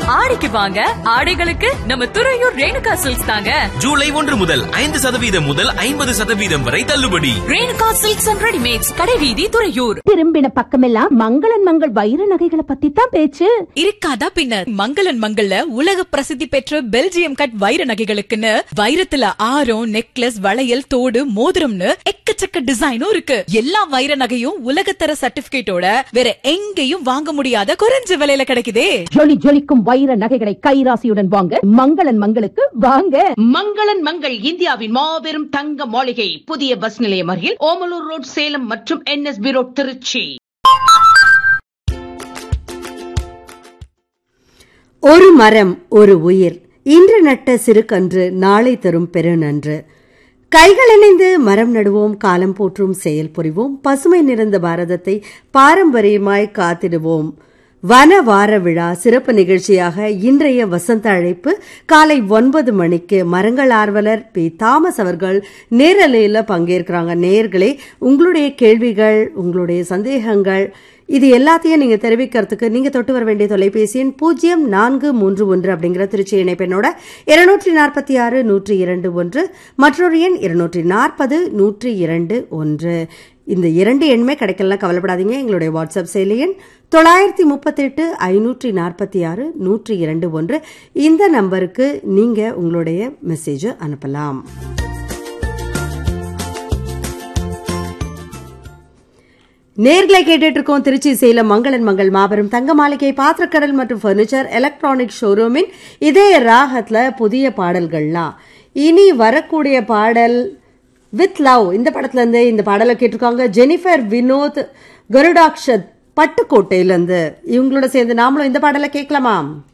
ஆடிக்கு வாங்க ஆடைகளுக்கு நம்ம துறையூர் ரேணுகா சில்க்ஸ் தாங்க ஜூலை ஒன்று முதல் ஐந்து சதவீதம் முதல் ஐம்பது சதவீதம் வரை தள்ளுபடி ரேணுகா சில்க்ஸ் அண்ட் ரெடிமேட்ஸ் கடைவீதி துறையூர் திரும்பின பக்கமெல்லாம் மங்களன் மங்கள் வைர நகைகளை பத்தி தான் பேச்சு இருக்காதா பின்ன மங்களன் மங்கள்ல உலக பிரசித்தி பெற்ற பெல்ஜியம் கட் வைர நகைகளுக்குன்னு வைரத்துல ஆரம் நெக்லஸ் வளையல் தோடு மோதிரம்னு எக்கச்சக்க டிசைனும் இருக்கு எல்லா வைர நகையும் உலகத்தர சர்டிபிகேட்டோட வேற எங்கேயும் வாங்க முடியாத குறைஞ்ச விலையில கிடைக்குதே ஜொலி ஜொலிக்கும் வைர நகைகளை கைராசியுடன் வாங்க மங்களன் மங்களுக்கு வாங்க மங்களன் மங்கள் இந்தியாவின் மாபெரும் தங்க மாளிகை புதிய பஸ் நிலையம் அருகில் ஓமலூர் ரோட் சேலம் மற்றும் என்எஸ்பி ரோட் திருச்சி ஒரு மரம் ஒரு உயிர் இன்று நட்ட சிறுகன்று நாளை தரும் பெருநன்று கைகள் இணைந்து மரம் நடுவோம் காலம் போற்றும் செயல் புரிவோம் பசுமை நிறைந்த பாரதத்தை பாரம்பரியமாய் காத்திடுவோம் வன வார விழா சிறப்பு நிகழ்ச்சியாக இன்றைய வசந்த அழைப்பு காலை ஒன்பது மணிக்கு மரங்கள் ஆர்வலர் பி தாமஸ் அவர்கள் நேரலையில் பங்கேற்கிறாங்க நேர்களே உங்களுடைய கேள்விகள் உங்களுடைய சந்தேகங்கள் இது எல்லாத்தையும் நீங்க தெரிவிக்கிறதுக்கு நீங்க தொட்டு வர வேண்டிய தொலைபேசி எண் பூஜ்ஜியம் நான்கு மூன்று ஒன்று அப்படிங்கிற திருச்சி இணைப்பெண்ணோட இருநூற்றி நாற்பத்தி ஆறு நூற்றி இரண்டு ஒன்று மற்றொரு எண் இருநூற்றி நாற்பது நூற்றி இரண்டு ஒன்று இந்த இரண்டு எண்ணுமே கிடைக்கலாம் கவலைப்படாதீங்க எங்களுடைய வாட்ஸ்அப் செயலி எண் தொள்ளாயிரத்தி முப்பத்தெட்டு ஐநூற்றி நாற்பத்தி ஆறு நூற்றி இரண்டு ஒன்று இந்த நம்பருக்கு நீங்க உங்களுடைய மெசேஜை அனுப்பலாம் நேர்களை கேட்டுட்டு இருக்கோம் திருச்சி சேலம் மங்களன் மங்கள் மாபெரும் தங்க மாளிகை பாத்திரக்கடல் மற்றும் ஃபர்னிச்சர் எலக்ட்ரானிக் ஷோரூமின் இதே ராகத்துல புதிய பாடல்கள்லாம் இனி வரக்கூடிய பாடல் வித் லவ் இந்த படத்துல இருந்து இந்த பாடலை கேட்டிருக்காங்க ஜெனிஃபர் வினோத் கருடாக்ஷத் பட்டுக்கோட்டையில இருந்து இவங்களோட சேர்ந்து நாமளும் இந்த பாடலை கேட்கலாமா